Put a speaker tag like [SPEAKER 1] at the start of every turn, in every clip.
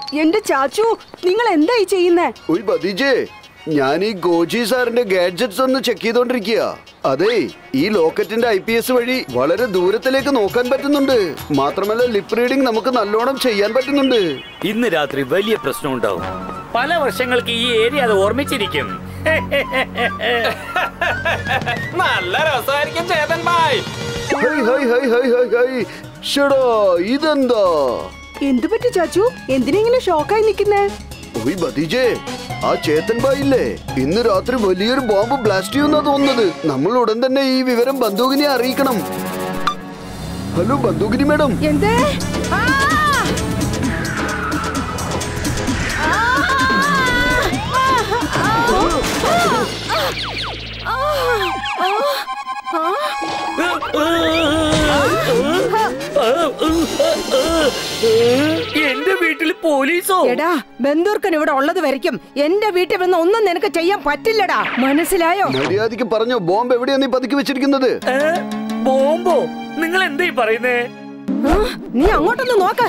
[SPEAKER 1] എന്റെ ചാച്ചു നിങ്ങൾ എന്തായി ചെയ്യുന്നേ
[SPEAKER 2] ഉയ് ബദീജേ ഞാൻ ഈ ഗോജി സാറിന്റെ ഗാഡ്ജറ്റ്സ് ഒന്ന് ചെക്ക് ചെയ്തോണ്ടിരിക്കുക അതെ ഈ ലോക്കറ്റിന്റെ ഐ പി എസ് വഴി വളരെ ദൂരത്തിലേക്ക് നോക്കാൻ പറ്റുന്നുണ്ട് മാത്രമല്ല ലിപ് റീഡിംഗ് നമുക്ക് നല്ലോണം ചെയ്യാൻ പറ്റുന്നുണ്ട്
[SPEAKER 3] ഇന്ന് രാത്രി വലിയ പ്രശ്നം ഉണ്ടാവും പല വർഷങ്ങൾക്ക് ഈ ഏരിയ അത് ഓർമ്മിച്ചിരിക്കും
[SPEAKER 4] നല്ല രസമായിരിക്കും ചേതൻ ബായ്
[SPEAKER 2] ഹൈ ഹൈ ഹൈ ഹൈ ഹൈ ഹൈ ഷടാ ഇതെന്താ
[SPEAKER 1] എന്തു പറ്റി ചാച്ചു എന്തിനെങ്കിലും ഷോക്കായി നിൽക്കുന്നേ
[SPEAKER 2] ഉയ് ബദീജേ ആ ചേത്തൻ ബായി ഇല്ലേ ഇന്ന് രാത്രി വലിയൊരു ബോംബ് ബ്ലാസ്റ്റ് ചെയ്യുന്ന തോന്നുന്നത് നമ്മൾ ഉടൻ തന്നെ ഈ വിവരം ബന്ദൂകിനെ അറിയിക്കണം ഹലോ ബന്ദൂകിനി മാഡം
[SPEAKER 1] എന്തേ ആ! ആ!
[SPEAKER 3] എന്റെ വീട്ടിൽ പോലീസോ
[SPEAKER 1] എടാ ബന്ധൂർക്കൻ ഇവിടെ ഉള്ളത് വരയ്ക്കും എന്റെ വീട്ടിൽ വന്ന് ഒന്നും നിനക്ക് ചെയ്യാൻ പറ്റില്ലടാ മനസ്സിലായോ
[SPEAKER 2] മര്യാദയ്ക്ക് പറഞ്ഞോ ബോംബ് എവിടെയാ നീ പതുക്കി വെച്ചിരിക്കുന്നത്
[SPEAKER 3] ഏ? ബോംബോ നിങ്ങൾ എന്തായി പറയുന്നേ
[SPEAKER 1] ആ, നീ അങ്ങോട്ടൊന്ന് നോക്ക്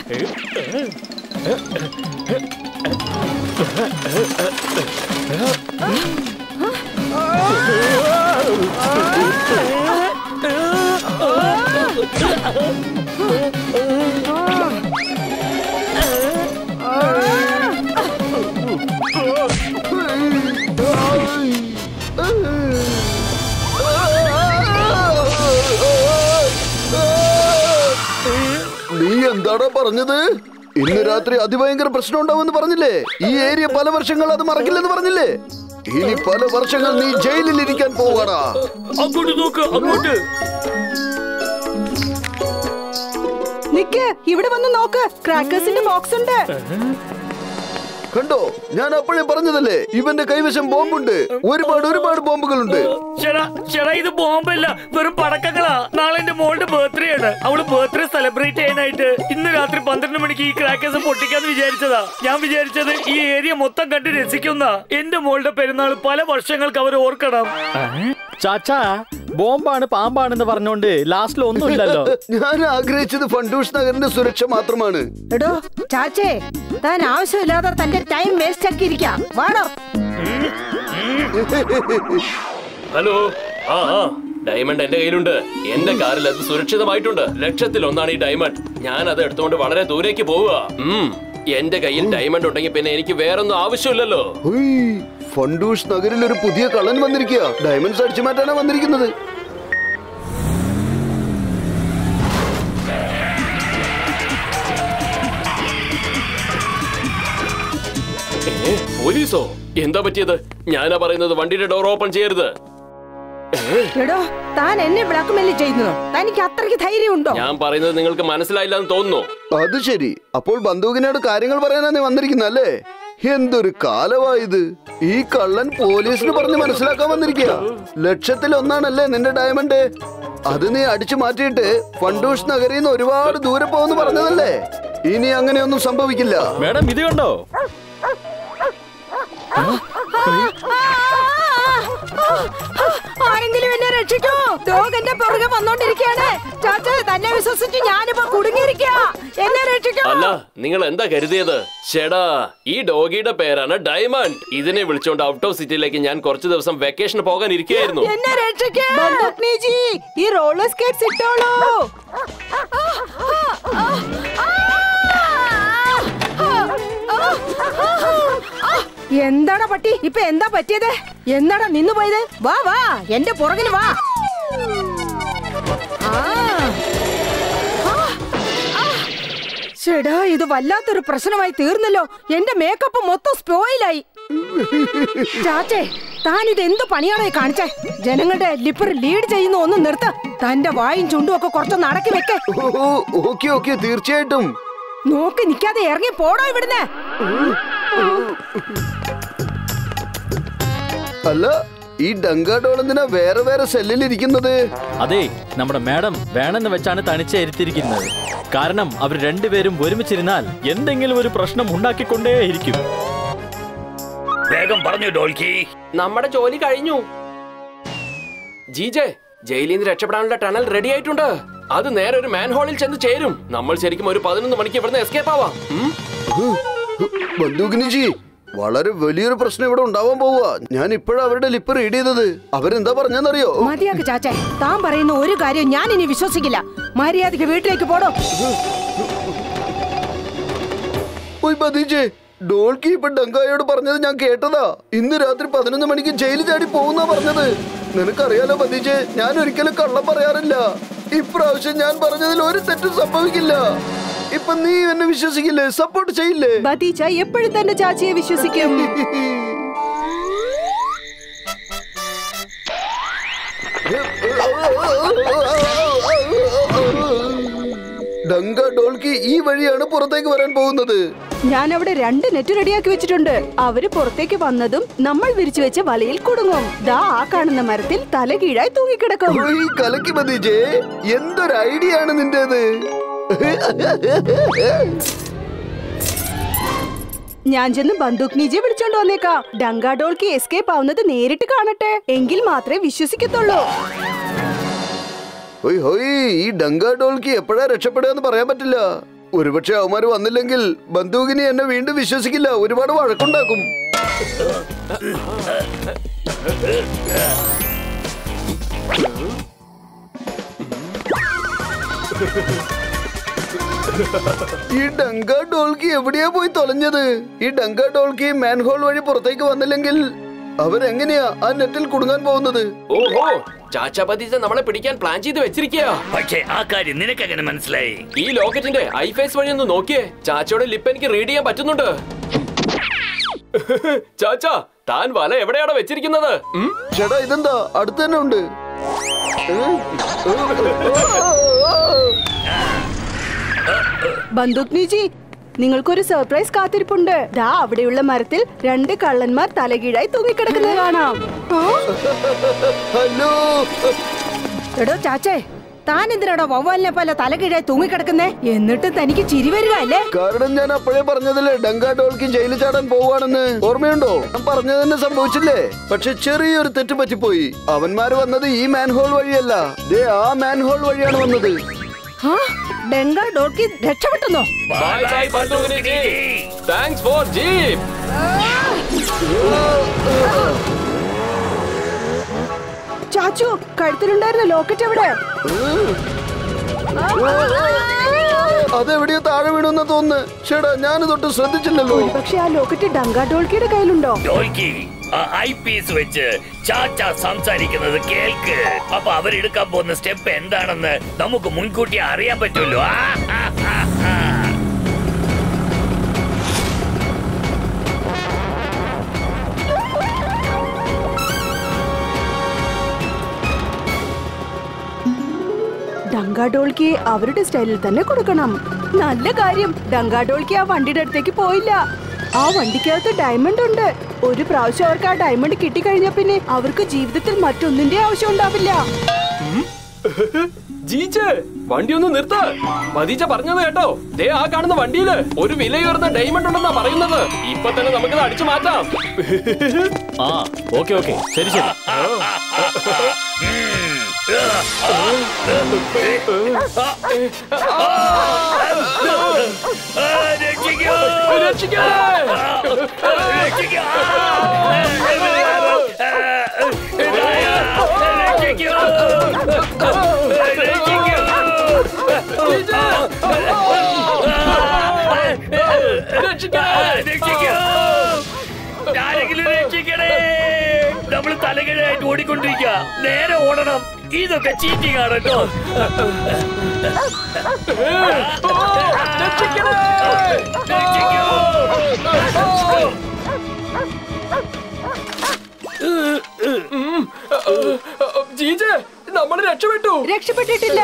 [SPEAKER 2] നീ എന്താടാ പറഞ്ഞത് ഇന്ന് രാത്രി അതിഭയങ്കര പ്രശ്നം ഉണ്ടാവുമെന്ന് പറഞ്ഞില്ലേ ഈ ഏരിയ പല വർഷങ്ങൾ അത് മറക്കില്ലെന്ന് പറഞ്ഞില്ലേ ഇനി പല വർഷങ്ങൾ നീ ജയിലിൽ ഇരിക്കാൻ പോവാടാ
[SPEAKER 3] അങ്ങോട്ട് നോക്ക് അങ്ങോട്ട്
[SPEAKER 1] നിക്ക് ഇവിടെ വന്ന് നോക്ക് ക്രാക്കേഴ്സിന്റെ ബോക്സ് ഉണ്ട്
[SPEAKER 2] കണ്ടോ ഞാൻ അപ്പോഴേ പറഞ്ഞതല്ലേ ഇവന്റെ കൈവശം ബോംബുണ്ട് ഒരുപാട് ഒരുപാട് ബോംബുകളുണ്ട്
[SPEAKER 3] ചേടാ ചേടാ ഇത് ബോംബല്ല വെറും പടക്കങ്ങളാ നാളെ എന്റെ മോളുടെ ബർത്ത്ഡേ ആണ് അവള് ബർത്ത്ഡേ സെലിബ്രേറ്റ് ചെയ്യാനായിട്ട് ഇന്ന് രാത്രി പന്ത്രണ്ട് മണിക്ക് ഈ ക്രാക്കേഴ്സ് പൊട്ടിക്കാന്ന് വിചാരിച്ചതാ ഞാൻ വിചാരിച്ചത് ഈ ഏരിയ മൊത്തം കണ്ട് രസിക്കുന്ന എന്റെ മോളുടെ പെരുന്നാൾ പല വർഷങ്ങൾക്ക് അവർ ഓർക്കണം
[SPEAKER 5] ചാച്ചാ ബോംബാണ് പാമ്പാണെന്ന് പറഞ്ഞോണ്ട് ലാസ്റ്റിൽ ഒന്നുമില്ലല്ലോ
[SPEAKER 2] ഞാൻ ആഗ്രഹിച്ചത് ഫണ്ടൂഷ് നഗറിന്റെ സുരക്ഷ മാത്രമാണ്
[SPEAKER 1] എടോ ചാച്ചേ താൻ ആവശ്യമില്ലാതെ തന്റെ ടൈം വേസ്റ്റ് ആക്കിയിരിക്കാം വാടോ
[SPEAKER 4] ഹലോ ആ ആ ഡയമണ്ട് എന്റെ കയ്യിലുണ്ട് എന്റെ കാറിൽ അത് സുരക്ഷിതമായിട്ടുണ്ട് ലക്ഷത്തിൽ ഒന്നാണ് ഈ ഡയമണ്ട് ഞാൻ അത് എടുത്തുകൊണ്ട് വളരെ ദൂരേക്ക് പോവുക ഉം. എന്റെ കയ്യിൽ ഡയമണ്ട് ഉണ്ടെങ്കിൽ പിന്നെ എനിക്ക് വേറൊന്നും ആവശ്യമില്ലല്ലോ
[SPEAKER 2] ഹുയ്, ഫണ്ടൂഷ് നഗറിൽ ഒരു പുതിയ കള്ളൻ വന്നിരിക്കുക ഡയമണ്ട്സ് അടിച്ചു മാറ്റാനാണ് വന്നിരിക്കുന്നത്
[SPEAKER 4] ഏ, പോലീസോ എന്താ പറ്റിയത് ഞാനാ പറയുന്നത് വണ്ടിയുടെ ഡോർ ഓപ്പൺ ചെയ്യരുത്
[SPEAKER 1] എടോ താൻ എന്നെ ബ്ലാക്ക്മെയിൽ ചെയ്യുന്നു തനിക്ക് അത്രയ്ക്ക് ധൈര്യമുണ്ടോ
[SPEAKER 4] ഞാൻ പറയുന്നത് നിങ്ങൾക്ക് മനസ്സിലായില്ല എന്ന് തോന്നുന്നു
[SPEAKER 2] അത് ശരി അപ്പോൾ ബന്ധുവിനോട് കാര്യങ്ങൾ പറയാനാ നീ വന്നിരിക്കുന്നത് അല്ലേ എന്തൊരു കാലമായത് ഈ കള്ളൻ പോലീസിന് പറഞ്ഞ് മനസ്സിലാക്കാൻ വന്നിരിക്കുക ലക്ഷത്തിൽ ഒന്നാണല്ലേ നിന്റെ ഡയമണ്ട് അത് നീ അടിച്ചു മാറ്റിയിട്ട് ഫണ്ടൂഷ് നഗരിൽ നിന്ന് ഒരുപാട് ദൂരെ പോകുന്നു പറഞ്ഞതല്ലേ ഇനി അങ്ങനെയൊന്നും സംഭവിക്കില്ല
[SPEAKER 5] മേഡം ഇത് കണ്ടോ
[SPEAKER 1] ആരെങ്കിലും എന്നെ രക്ഷിക്കൂ ഡോഗ് എന്റെ പുറകെ വന്നോണ്ടിരിക്കുകയാണ് ചാച്ച തന്നെ വിശ്വസിച്ച് ഞാനിപ്പോ കുടുങ്ങിയിരിക്കുക എന്നെ രക്ഷിക്കൂ
[SPEAKER 4] അല്ല നിങ്ങൾ എന്താ കരുതിയത് ചേടാ ഈ ഡോഗിയുടെ പേരാണ് ഡയമണ്ട് ഇതിനെ വിളിച്ചോണ്ട് ഔട്ട് ഓഫ് സിറ്റിയിലേക്ക് ഞാൻ കുറച്ചു ദിവസം വെക്കേഷൻ പോകാൻ ഇരിക്കുകയായിരുന്നു
[SPEAKER 1] എന്നെ രക്ഷിക്കൂ ബന്ധുക്നീജി ഈ റോളർ സ്കേറ്റ്സ് ഇട്ടോളൂ എന്താടാ പട്ടി ഇപ്പൊ എന്താ പറ്റിയത് എന്താടാ നിന്നു പോയത് വാ വാ എന്റെ പുറകിന് വാ ആ. ആ. ആ. ശ്ശെടാ, ഇത് വല്ലാത്തൊരു പ്രശ്നമായി തീർന്നല്ലോ എന്റെ മേക്കപ്പ് മൊത്തം സ്പോയിലായി ചാച്ചേ താൻ ഇത് എന്ത് പണിയാണോ ഈ കാണിച്ചേ ജനങ്ങളുടെ ലിപ്പർ ലീഡ് ചെയ്യുന്ന ഒന്ന് നിർത്ത് തന്റെ വായും ചുണ്ടും ഒക്കെ കുറച്ചൊന്ന് അടക്കി വെക്ക്
[SPEAKER 2] ഓ ഓക്കെ ഓക്കെ തീർച്ചയായിട്ടും
[SPEAKER 1] നോക്കി നിക്കാതെ ഇറങ്ങി പോടോ ഇവിടുന്ന്
[SPEAKER 2] അല്ല ഈ ഡങ്കാഡോൾ എന്തിനാ വേറെ വേറെ സെല്ലിൽ ഇരിക്കുന്നത്
[SPEAKER 5] അതെ നമ്മുടെ മാഡം വേണമെന്ന് വെച്ചാണ് തനിച്ചായിരുത്തിരിക്കുന്നത് കാരണം അവർ രണ്ടുപേരും ഒരുമിച്ചിരുന്നാൽ എന്തെങ്കിലും ഒരു പ്രശ്നം ഉണ്ടാക്കിക്കൊണ്ടേയിരിക്കും
[SPEAKER 3] വേഗം പറഞ്ഞു ഡോൾക്കി
[SPEAKER 4] നമ്മുടെ ജോലി കഴിഞ്ഞു ജീജെ ജയിലിൽ നിന്ന് രക്ഷപ്പെടാനുള്ള ടണൽ റെഡി ആയിട്ടുണ്ട് അത് നേരെ ഒരു മാൻ ഹോളിൽ ചെന്ന് ചേരും നമ്മൾ ശരിക്കും ഒരു പതിനൊന്ന് മണിക്ക് ഇവിടുന്ന് എസ്കേപ്പ് ആവാം ഉം?
[SPEAKER 2] ബന്ധുക്കിനിജി വളരെ വലിയൊരു പ്രശ്നം ഇവിടെ ഉണ്ടാവാൻ പോവുക ഞാൻ ഇപ്പോഴാ അവരുടെ ലിപ്പ് റീഡ് ചെയ്തത് അവരെന്താ പറഞ്ഞെന്നറിയോ
[SPEAKER 1] മതിയാക്ക് ചാച്ചേ താൻ പറയുന്ന ഒരു കാര്യം ഞാൻ ഇനി വിശ്വസിക്കില്ല മര്യാദയ്ക്ക് വീട്ടിലേക്ക് പോടോ
[SPEAKER 2] ഓയ് ബദീജെ ഡോൾക്കി ഇപ്പൊ ഡങ്കായോട് പറഞ്ഞത് ഞാൻ കേട്ടതാ ഇന്ന് രാത്രി പതിനൊന്ന് മണിക്ക് ജയിലിൽ ചാടി പോകുന്നാ പറഞ്ഞത് നിനക്കറിയാലോ ബദീജെ ഞാൻ ഒരിക്കലും കള്ളം പറയാറില്ല ഇപ്രാവശ്യം ഞാൻ പറഞ്ഞതിൽ ഒരു തെറ്റും സംഭവിക്കില്ല ഇപ്പൊ നീ എന്നെ വിശ്വസിക്കില്ലേ സപ്പോർട്ട് ചെയ്യില്ലേ
[SPEAKER 1] ബദീച്ച എപ്പോഴും തന്നെ ചാച്ചിയെ വിശ്വസിക്കും
[SPEAKER 2] ഡങ്ക ഡോൾക്കി ഈ വഴിയാണ് പുറത്തേക്ക് വരാൻ പോകുന്നത്
[SPEAKER 1] ഞാൻ അവിടെ രണ്ട് നെറ്റ് റെഡിയാക്കി വെച്ചിട്ടുണ്ട് അവര് പുറത്തേക്ക് വന്നതും നമ്മൾ വിരിച്ചു വെച്ച വലയിൽ കുടുങ്ങും ദാ ആ കാണുന്ന മരത്തിൽ തല കീഴായി തൂങ്ങിക്കിടക്കും
[SPEAKER 2] ഈ കലക്കി ബദീജെ എന്തൊരു ഐഡിയ ആണ് നിന്റേത്
[SPEAKER 1] ഞാൻ ചെന്ന് ബന്ദൂക് നീജെ വിളിച്ചോണ്ട് വന്നേക്കാം ഡങ്ക ഡോൾക്ക് എസ്കേപ്പ് ആവുന്നത് നേരിട്ട് കാണട്ടെ എങ്കിൽ മാത്രമേ വിശ്വസിക്കത്തുള്ളൂ
[SPEAKER 2] ഹോയ് ഹോയ് ഈ ഡങ്ക ഡോൾക്കി എപ്പോഴാ രക്ഷപ്പെടുക എന്ന് പറയാൻ പറ്റില്ല ഒരുപക്ഷെ അവന്മാര് വന്നില്ലെങ്കിൽ ബന്ധുവിനെ എന്നെ വീണ്ടും വിശ്വസിക്കില്ല ഒരുപാട് വഴക്കുണ്ടാക്കും ഈ ഡങ്ക ഡോൾക്കി എവിടെയാ പോയി തൊലഞ്ഞത് ഈ ഡങ്ക ഡോൾക്കി മാൻഹോൾ വഴി പുറത്തേക്ക് വന്നില്ലെങ്കിൽ അവരെങ്ങനെയാ ആ നെറ്റിൽ കുടുങ്ങാൻ പോകുന്നത്
[SPEAKER 4] ഓഹോ ചാച്ചാ പതിച്ച നമ്മളെ പിടിക്കാൻ പ്ലാൻ ചെയ്ത് വെച്ചിരിക്കുക
[SPEAKER 3] പക്ഷേ ആ കാര്യം നിനക്കെങ്ങനെ മനസ്സിലായി
[SPEAKER 4] ഈ ലോക്കറ്റിന്റെ ഐഫേസ് വഴി ഒന്ന് നോക്കിയേ ചാച്ചയുടെ ലിപ്പ് എനിക്ക് റീഡ് ചെയ്യാൻ പറ്റുന്നുണ്ട് ചാച്ചാ താൻ വല എവിടെയാണ് വെച്ചിരിക്കുന്നത് ഉം?
[SPEAKER 2] ചേട്ടാ ഇതെന്താ അടുത്ത് തന്നെ ഉണ്ട്
[SPEAKER 1] ബന്ദൂക് നീജി നിങ്ങൾക്കൊരു സർപ്രൈസ് കാത്തിരിപ്പുണ്ട് ദാ അവിടെയുള്ള മരത്തിൽ രണ്ട് കള്ളന്മാർ തലകീഴായി തൂങ്ങിക്കിടക്കുന്നത് കാണാം ആ?
[SPEAKER 2] ഹലോ
[SPEAKER 1] എടോ ചാച്ചേ താൻ എന്തിനാടോ വവ്വാലിനെ പോലെ തലകീഴായി തൂങ്ങിക്കിടക്കുന്നേ എന്നിട്ട് തനിക്ക് ചിരി വരിക അല്ലേ
[SPEAKER 2] കാരണം ഞാൻ അപ്പോഴേ പറഞ്ഞതല്ലേ ഡങ്ക ഡോൾക്കും ജയിലിൽ ചാടാൻ പോവാണെന്ന് ഓർമ്മയുണ്ടോ ഞാൻ പറഞ്ഞത് തന്നെ സംഭവിച്ചില്ലേ പക്ഷെ ചെറിയൊരു തെറ്റ് പറ്റിപ്പോയി അവന്മാര് വന്നത് ഈ മാൻഹോൾ വഴിയല്ല ദേ ആ മാൻഹോൾ വഴിയാണ് വന്നത്
[SPEAKER 1] ആ? ഡെങ്ക ഡോക്കി രക്ഷപ്പെട്ടെന്നോ
[SPEAKER 4] Bye bye, ബന്ധുവിനെ താങ്ക്സ് ഫോർ ജീപ്പ്
[SPEAKER 1] ചാച്ചു കഴുത്തിലുണ്ടായിരുന്ന ലോക്കറ്റ് എവിടെ
[SPEAKER 2] അതെവിടെയോ താഴെ വീണെന്ന് തോന്നുന്നു ചേട്ടാ ഞാൻ തൊട്ട് ശ്രദ്ധിച്ചില്ലല്ലോ
[SPEAKER 1] പക്ഷെ ആ ലോക്കറ്റ് ഡങ്ക ഡോൾക്കിയുടെ കയ്യിലുണ്ടോ
[SPEAKER 3] ഡോൾക്കി ആ ഐ പീസ് വെച്ച് ചാച്ച സംസാരിക്കുന്നത് കേൾക്ക് അപ്പൊ അവരെടുക്കാൻ പോകുന്ന സ്റ്റെപ്പ് എന്താണെന്ന് നമുക്ക് മുൻകൂട്ടി അറിയാൻ പറ്റുമല്ലോ ആ, ആ, ആ, ആ.
[SPEAKER 1] ഡങ്ക ഡോൾക്കി അവരുടെ സ്റ്റൈലിൽ തന്നെ കൊടുക്കണം നല്ല കാര്യം ഡങ്ക ഡോൾക്കി ആ വണ്ടിയുടെ അടുത്തേക്ക് പോയില്ല ആ വണ്ടിക്കകത്ത് ഡയമണ്ട് ഉണ്ട് ഒരു പ്രാവശ്യം അവർക്ക് ആ ഡയമണ്ട് കിട്ടിക്കഴിഞ്ഞ പിന്നെ അവർക്ക് ജീവിതത്തിൽ മറ്റൊന്നിന്റെ ആവശ്യം ഉണ്ടാവില്ല
[SPEAKER 4] ജീച്ച് വണ്ടി ഒന്ന് നിർത്ത മതീച്ച പറഞ്ഞത് കേട്ടോ ദേ ആ കാണുന്ന വണ്ടിയില് ഒരു വിലയുയർന്ന ഡയമണ്ട് ഉണ്ടെന്നാ പറയുന്നത് ഇപ്പൊ തന്നെ നമുക്കത് അടിച്ചു മാറ്റാം
[SPEAKER 5] ആ ഓക്കെ ഓക്കെ ശരി ശരി
[SPEAKER 3] ആ, രക്ഷിക്കൂ!
[SPEAKER 4] രക്ഷിക്കേ!
[SPEAKER 3] രക്ഷിക്കൂ! രക്ഷിക്കൂ!
[SPEAKER 4] രക്ഷിക്കേ!
[SPEAKER 3] രക്ഷിക്കൂ! ആരെങ്കിലും രക്ഷിക്കണേ നമ്മൾ തലകീഴായിട്ട് ഓടിക്കൊണ്ടിരിക്കുക നേരെ ഓടണം ഇതൊക്കെ ചീറ്റിംഗ് ആണ് കേട്ടോ രക്ഷിക്കൂ!
[SPEAKER 4] ജീജ് നമ്മൾ രക്ഷപ്പെട്ടു
[SPEAKER 1] രക്ഷപ്പെട്ടിട്ടില്ല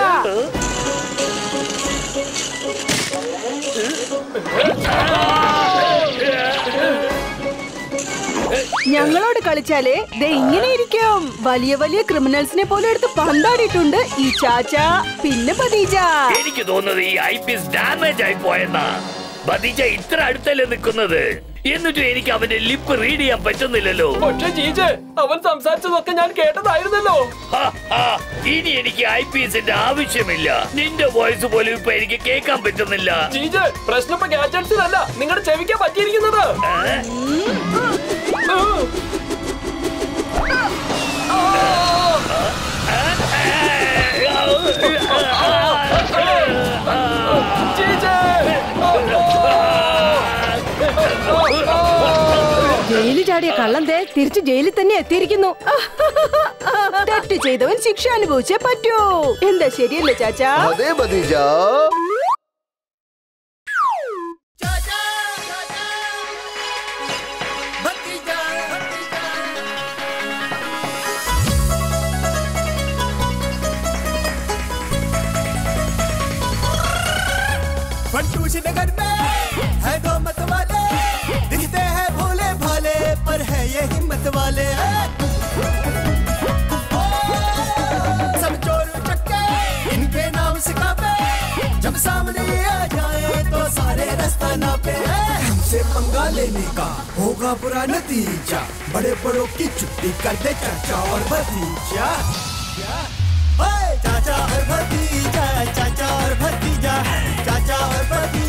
[SPEAKER 1] ഞങ്ങളോട് കളിച്ചാലേ ദേ ഇങ്ങനെ ഇരിക്കും വലിയ വലിയ ക്രിമിനൽസിനെ പോലെ എടുത്ത് പന്താടിയിട്ടുണ്ട് ഈ ചാച്ച പിന്നെ പതീജ
[SPEAKER 3] എനിക്ക് തോന്നുന്നത് ഈ ഐ പീസ് ഡാമേജ് ആയി പോയെന്നാ ബദീജ ഇത്ര അടുത്തല്ലേ നിൽക്കുന്നത് എന്നിട്ടും എനിക്ക് അവന്റെ ലിപ്പ് റീഡ് ചെയ്യാൻ പറ്റുന്നില്ലല്ലോ
[SPEAKER 4] പക്ഷെ ജീജെ അവൻ സംസാരിച്ചതൊക്കെ ഞാൻ കേട്ടതായിരുന്നല്ലോ
[SPEAKER 3] ഹാ, ഹാ. ഇനി എനിക്ക് ഐ പി എസിന്റെ ആവശ്യമില്ല നിന്റെ വോയിസ് പോലും ഇപ്പൊ എനിക്ക് കേൾക്കാൻ പറ്റുന്നില്ല
[SPEAKER 4] ജീജെ പ്രശ്നം ഇപ്പൊ ഗാഡ്ജറ്റ്സിലല്ല നിങ്ങളുടെ ചെവിക്കാൻ പറ്റിയിരിക്കുന്നത്
[SPEAKER 3] ഏ?
[SPEAKER 4] ജീജെ
[SPEAKER 1] ജയിലിൽ ചാടിയ കള്ളൻ ദേ തിരിച്ച് ജയിലിൽ തന്നെ എത്തിയിരിക്കുന്നു തെറ്റ് ചെയ്തവൻ ശിക്ഷ അനുഭവിച്ചേ പറ്റൂ എന്താ ശരിയല്ലേ ചാച്ചാ
[SPEAKER 2] അതെ ഭതീജ
[SPEAKER 6] फंटू नगर में है दो मत वाले दिखते हैं भोले भाले पर है ये हिम्मत वाले ओ, सब चोर चक्के इनके नाम से कापे जब सामने आ जाए तो सारे रास्ता नापे हमसे पंगा लेने का होगा बुरा नतीजा बड़े बड़ों की छुट्टी कर दे चाचा और भतीजा ओए, चाचा और भतीजा चाचा और भतीजा चाचा और भतीजा